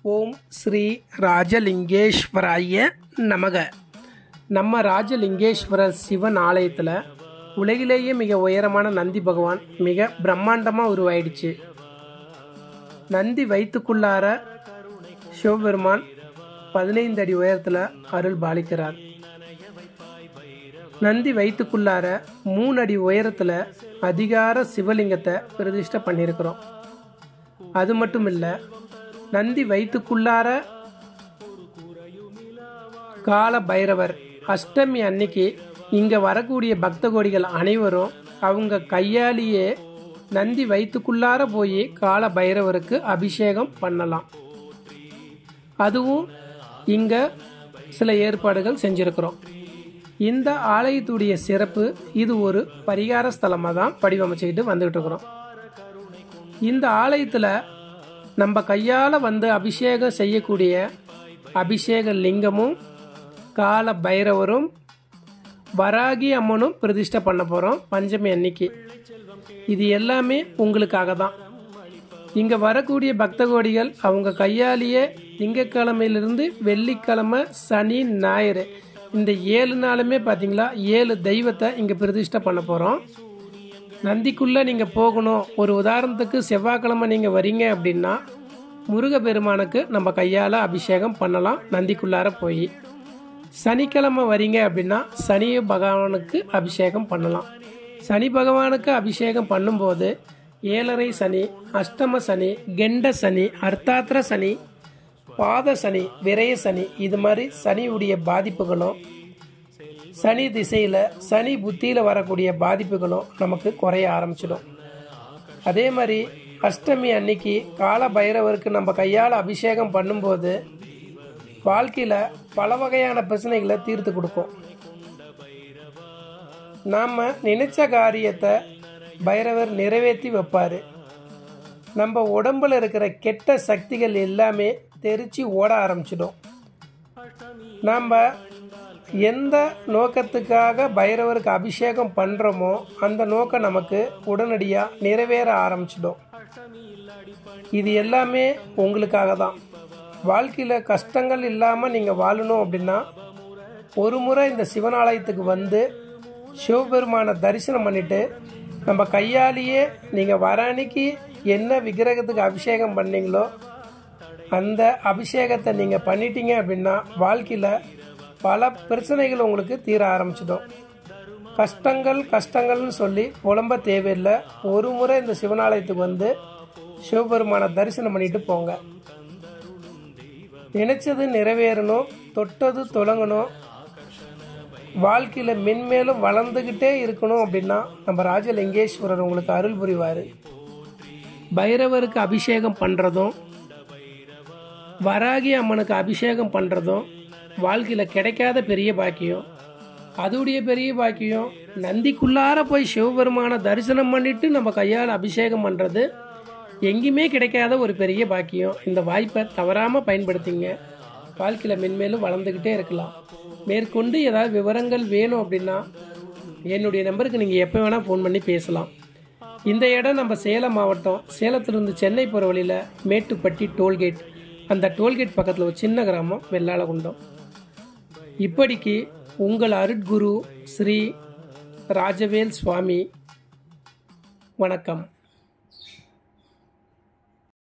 ஓம் ஸ்ரீ ராஜலிங்கேஸ்வராய நமக நம்ம ராஜலிங்கேஸ்வரர் சிவன் ஆலயத்தில் உலகிலேயே மிக உயரமான நந்தி பகவான் மிக பிரம்மாண்டமாக உருவாயிடுச்சு நந்தி வயிற்றுக்குள்ளார சிவபெருமான் பதினைந்து அடி உயரத்தில் அருள் பாலிக்கிறார் நந்தி வயிற்றுக்குள்ளார மூணு அடி உயரத்தில் அதிகார சிவலிங்கத்தை பிரதிஷ்டை பண்ணியிருக்கிறோம் அது மட்டும் இல்லை நந்தி வயிற்றுக்குள்ளார கால பைரவர் அஷ்டமி அன்னைக்கு இங்கே வரக்கூடிய பக்த கோடிகள் அனைவரும் அவங்க கையாலேயே நந்தி வயிற்றுக்குள்ளார போய் கால பைரவருக்கு அபிஷேகம் பண்ணலாம் அதுவும் இங்கே சில ஏற்பாடுகள் செஞ்சுருக்கிறோம் இந்த ஆலயத்துடைய சிறப்பு இது ஒரு பரிகார ஸ்தலமாக தான் வடிவமைச்சுக்கிட்டு வந்துகிட்டு இருக்கிறோம் இந்த ஆலயத்தில் நம்ம கையால் வந்து அபிஷேகம் செய்யக்கூடிய அபிஷேக லிங்கமும் கால பைரவரும் வராகி அம்மனும் பிரதிஷ்டை பண்ண போகிறோம் பஞ்சமி அன்னைக்கு இது எல்லாமே உங்களுக்காக தான் இங்கே வரக்கூடிய பக்த கோடிகள் அவங்க கையாலேயே திங்கக்கிழமையிலிருந்து வெள்ளிக்கிழமை சனி ஞாயிறு இந்த ஏழு நாளுமே பார்த்தீங்களா ஏழு தெய்வத்தை இங்கே பிரதிஷ்டை பண்ண போகிறோம் நந்திக்குள்ளே நீங்கள் போகணும் ஒரு உதாரணத்துக்கு செவ்வாய்க்கிழமை நீங்கள் வரீங்க அப்படின்னா முருகப்பெருமானுக்கு நம்ம கையால் அபிஷேகம் பண்ணலாம் நந்திக்குள்ளார போய் சனிக்கிழமை வரீங்க அப்படின்னா சனி பகவானுக்கு அபிஷேகம் பண்ணலாம் சனி பகவானுக்கு அபிஷேகம் பண்ணும்போது ஏழரை சனி அஷ்டம சனி கெண்ட சனி அர்த்தாத்திர சனி பாத சனி விரய சனி இது மாதிரி சனியுடைய பாதிப்புகளும் சனி திசையில் சனி புத்தியில் வரக்கூடிய பாதிப்புகளும் நமக்கு குறைய ஆரம்பிச்சிடும் அதே மாதிரி அஷ்டமி அன்னைக்கு கால பைரவருக்கு நம்ம கையால் அபிஷேகம் பண்ணும்போது வாழ்க்கையில் பல வகையான பிரச்சனைகளை தீர்த்து கொடுக்கும் நாம் நினைச்ச காரியத்தை பைரவர் நிறைவேற்றி வைப்பார் நம்ம உடம்புல இருக்கிற கெட்ட சக்திகள் எல்லாமே தெரிச்சு ஓட ஆரம்பிச்சிடும் நாம் எந்த நோக்கத்துக்காக பைரவருக்கு அபிஷேகம் பண்ணுறோமோ அந்த நோக்கம் நமக்கு உடனடியாக நிறைவேற ஆரம்பிச்சிடும் இது எல்லாமே உங்களுக்காக தான் வாழ்க்கையில் கஷ்டங்கள் இல்லாமல் நீங்கள் வாழணும் அப்படின்னா ஒரு முறை இந்த சிவனாலயத்துக்கு வந்து சிவபெருமானை தரிசனம் பண்ணிவிட்டு நம்ம கையாலேயே நீங்கள் வர அன்னைக்கு என்ன விக்கிரகத்துக்கு அபிஷேகம் பண்ணீங்களோ அந்த அபிஷேகத்தை நீங்கள் பண்ணிட்டீங்க அப்படின்னா வாழ்க்கையில் பல பிரச்சனைகள் உங்களுக்கு தீர ஆரம்பிச்சிடும் கஷ்டங்கள் கஷ்டங்கள்னு சொல்லி புலம்ப தேவையில்லை ஒரு முறை இந்த சிவனாலயத்துக்கு வந்து சிவபெருமானை தரிசனம் பண்ணிட்டு போங்க நினைச்சது நிறைவேறணும் தொட்டது தொடங்கணும் வாழ்க்கையில் மென்மேலும் வளர்ந்துக்கிட்டே இருக்கணும் அப்படின்னா நம்ம ராஜலிங்கேஸ்வரர் உங்களுக்கு அருள் புரிவார் பைரவருக்கு அபிஷேகம் பண்ணுறதும் வராகி அம்மனுக்கு அபிஷேகம் பண்ணுறதும் வாழ்க்கையில் கிடைக்காத பெரிய பாக்கியம் அதுடைய பெரிய பாக்கியம் நந்திக்குள்ளார போய் சிவபெருமானை தரிசனம் பண்ணிட்டு நம்ம கையால் அபிஷேகம் பண்ணுறது எங்கேயுமே கிடைக்காத ஒரு பெரிய பாக்கியம் இந்த வாய்ப்பை தவறாமல் பயன்படுத்திங்க வாழ்க்கையில் மென்மேலும் வளர்ந்துக்கிட்டே இருக்கலாம் மேற்கொண்டு ஏதாவது விவரங்கள் வேணும் அப்படின்னா என்னுடைய நம்பருக்கு நீங்கள் எப்போ வேணால் ஃபோன் பண்ணி பேசலாம் இந்த இடம் நம்ம சேலம் மாவட்டம் சேலத்திலிருந்து சென்னை போகிற வழியில் மேட்டுப்பட்டி டோல்கேட் அந்த டோல்கேட் பக்கத்தில் ஒரு சின்ன கிராமம் வெள்ளாளகுண்டம் இப்படிக்கு உங்கள் அருட்குரு ஸ்ரீ ராஜவேல் சுவாமி வணக்கம்